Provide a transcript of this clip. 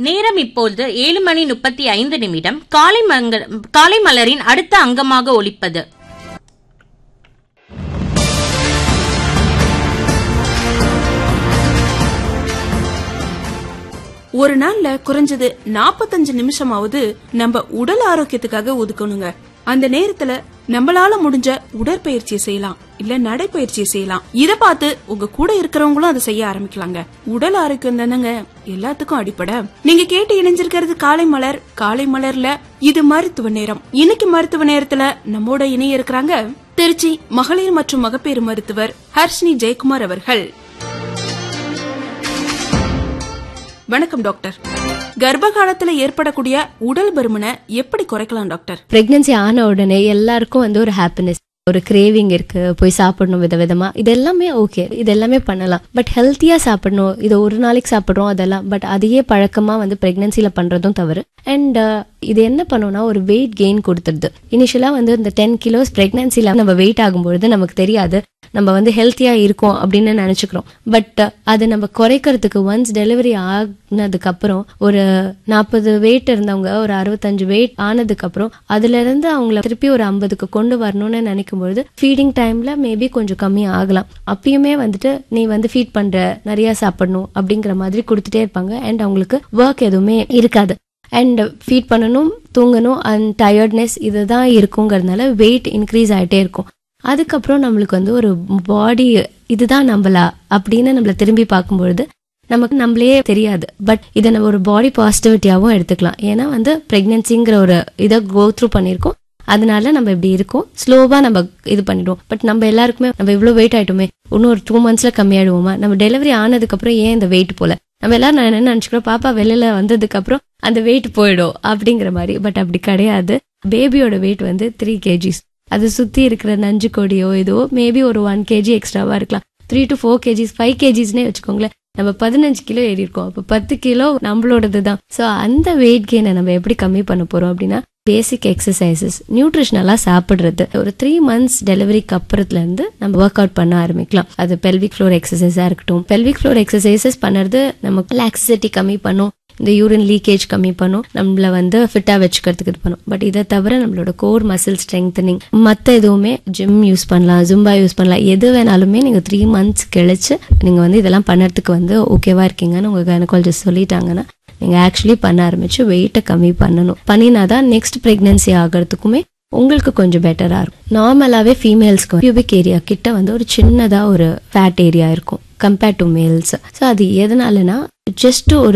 நேரம் இப்பொழுது ஏழு மணி முப்பத்தி ஐந்து நிமிடம் காலை மங்க காலை மலரின் அடுத்த அங்கமாக ஒலிப்பது ஒரு நாள்ல குறைஞ்சது நாற்பத்தஞ்சு நிமிஷமாவது நம்ம உடல் ஆரோக்கியத்துக்காக ஒதுக்கணுங்க அந்த நேரத்துல நம்மளால முடிஞ்ச உடற்பயிற்சியை செய்யலாம் இல்ல நடைப்பயிற்சியை செய்யலாம் இத பார்த்து உங்க கூட இருக்கிறவங்களும் அதை செய்ய ஆரம்பிக்கலாங்க உடல் ஆரோக்கியம் தானங்க எல்லாத்துக்கும் அடிப்படை நீங்க கேட்டு இணைஞ்சிருக்கிறது காலை மலர் காலை மலர்ல இது மருத்துவ நேரம் இன்னைக்கு மருத்துவ நேரத்துல நம்மோட இணைய இருக்கிறாங்க திருச்சி மகளிர் மற்றும் மகப்பேறு மருத்துவர் ஹர்ஷினி ஜெயக்குமார் அவர்கள் வணக்கம் டாக்டர் கர்ப்ப காலத்துல ஏற்படக்கூடிய உடல் பருமனை எப்படி குறைக்கலாம் டாக்டர் பிரெக்னன்சி ஆன உடனே எல்லாருக்கும் வந்து ஒரு ஹாப்பினஸ் ஒரு கிரேவிங் இருக்கு போய் சாப்பிடணும் வித விதமா இது எல்லாமே ஓகே இது எல்லாமே பண்ணலாம் பட் ஹெல்த்தியா சாப்பிடணும் இது ஒரு நாளைக்கு சாப்பிடுறோம் அதெல்லாம் பட் அதையே பழக்கமா வந்து பிரெக்னன்சில பண்றதும் தவறு அண்ட் இது என்ன பண்ணும்னா ஒரு வெயிட் கெயின் கொடுத்துருது இனிஷியலா வந்து இந்த டென் கிலோஸ் பிரெக்னன்சில நம்ம வெயிட் ஆகும்பொழுது நமக்கு தெரியாது நம்ம வந்து ஹெல்த்தியா இருக்கோம் அப்படின்னு நினைச்சுக்கிறோம் பட் அதை நம்ம குறைக்கிறதுக்கு ஒன்ஸ் டெலிவரி ஆனதுக்கு அப்புறம் ஒரு நாற்பது வெயிட் இருந்தவங்க ஒரு அறுபத்தஞ்சு வெயிட் ஆனதுக்கு அப்புறம் அதுல இருந்து அவங்கள திருப்பி ஒரு ஐம்பதுக்கு கொண்டு வரணும்னு நினைக்கும் பொழுது ஃபீடிங் டைம்ல மேபி கொஞ்சம் கம்மி ஆகலாம் அப்பயுமே வந்துட்டு நீ வந்து ஃபீட் பண்ற நிறைய சாப்பிடணும் அப்படிங்கிற மாதிரி கொடுத்துட்டே இருப்பாங்க அண்ட் அவங்களுக்கு ஒர்க் எதுவுமே இருக்காது அண்ட் ஃபீட் பண்ணணும் தூங்கணும் அண்ட் டயர்ட்னஸ் இதுதான் இருக்குங்கிறதுனால வெயிட் இன்க்ரீஸ் ஆகிட்டே இருக்கும் அதுக்கப்புறம் நம்மளுக்கு வந்து ஒரு பாடி இதுதான் நம்மளா அப்படின்னு நம்மள திரும்பி பார்க்கும்பொழுது நமக்கு நம்மளே தெரியாது பட் இதை நம்ம ஒரு பாடி பாசிட்டிவிட்டியாவும் எடுத்துக்கலாம் ஏன்னா வந்து பிரெக்னன்சிங்கிற ஒரு இதை கோ த்ரூ பண்ணியிருக்கோம் அதனால நம்ம இப்படி இருக்கோம் ஸ்லோவா நம்ம இது பண்ணிடுவோம் பட் நம்ம எல்லாருக்குமே நம்ம இவ்வளவு வெயிட் ஆயிட்டோமே இன்னும் ஒரு டூ மந்த்ஸ்ல கம்மியாயிடுவோமா நம்ம டெலிவரி ஆனதுக்கு அப்புறம் ஏன் இந்த வெயிட் போல நம்ம எல்லாரும் நான் என்ன நினைச்சுக்கிறோம் பாப்பா வெளியில வந்ததுக்கு அப்புறம் அந்த வெயிட் போயிடும் அப்படிங்கிற மாதிரி பட் அப்படி கிடையாது பேபியோட வெயிட் வந்து த்ரீ கேஜிஸ் அது சுத்தி இருக்கிற நஞ்சு கொடியோ இதோ மேபி ஒரு ஒன் கேஜி எக்ஸ்ட்ராவா இருக்கலாம் three to four KGs five கேஜிஸ்னே வச்சுக்கோங்களேன் நம்ம பதினஞ்சு கிலோ ஏறி இருக்கோம் அப்ப பத்து கிலோ நம்மளோடது தான் ஸோ அந்த வெயிட் கெயினை நம்ம எப்படி கம்மி பண்ண போறோம் அப்படின்னா பேசிக் எக்ஸசைசஸ் நியூட்ரிஷனலா சாப்பிடுறது ஒரு த்ரீ மந்த்ஸ் டெலிவரிக்கு அப்புறத்துல இருந்து நம்ம ஒர்க் அவுட் பண்ண ஆரம்பிக்கலாம் அது பெல்விக் ஃப்ளோர் எக்ஸசைஸா இருக்கட்டும் பெல்விக் ஃப்ளோர் எக்ஸசைசஸ் பண்ணுறது நமக்கு லாக்ஸிட்டி கம்மி பண்ணும் இந்த யூரின் லீக்கேஜ் கம்மி பண்ணும் நம்மள வந்து ஃபிட்டா வச்சுக்கிறதுக்கு இது பண்ணும் பட் இதை தவிர நம்மளோட கோர் மசில் ஸ்ட்ரெங்தனிங் மத்த எதுவுமே ஜிம் யூஸ் பண்ணலாம் ஜும்பா யூஸ் பண்ணலாம் எது வேணாலுமே நீங்க த்ரீ மந்த்ஸ் கழிச்சு நீங்க வந்து இதெல்லாம் பண்ணறதுக்கு வந்து ஓகேவா இருக்கீங்கன்னு உங்க கைனகாலஜிஸ்ட் சொல்லிட்டாங்கன்னா நீங்க ஆக்சுவலி பண்ண ஆரம்பிச்சு வெயிட்டை கம்மி பண்ணணும் பண்ணினாதான் நெக்ஸ்ட் பிரெக்னன்சி ஆகிறதுக்குமே உங்களுக்கு கொஞ்சம் பெட்டரா இருக்கும் நார்மலாவே ஃபீமேல்ஸ்க்கு பியூபிக் ஏரியா கிட்ட வந்து ஒரு சின்னதா ஒரு ஃபேட் ஏரியா இருக்கும் கம்பேர்ட் டு மேல்ஸ் ஸோ அது எதனாலனா ஜஸ்ட் ஒரு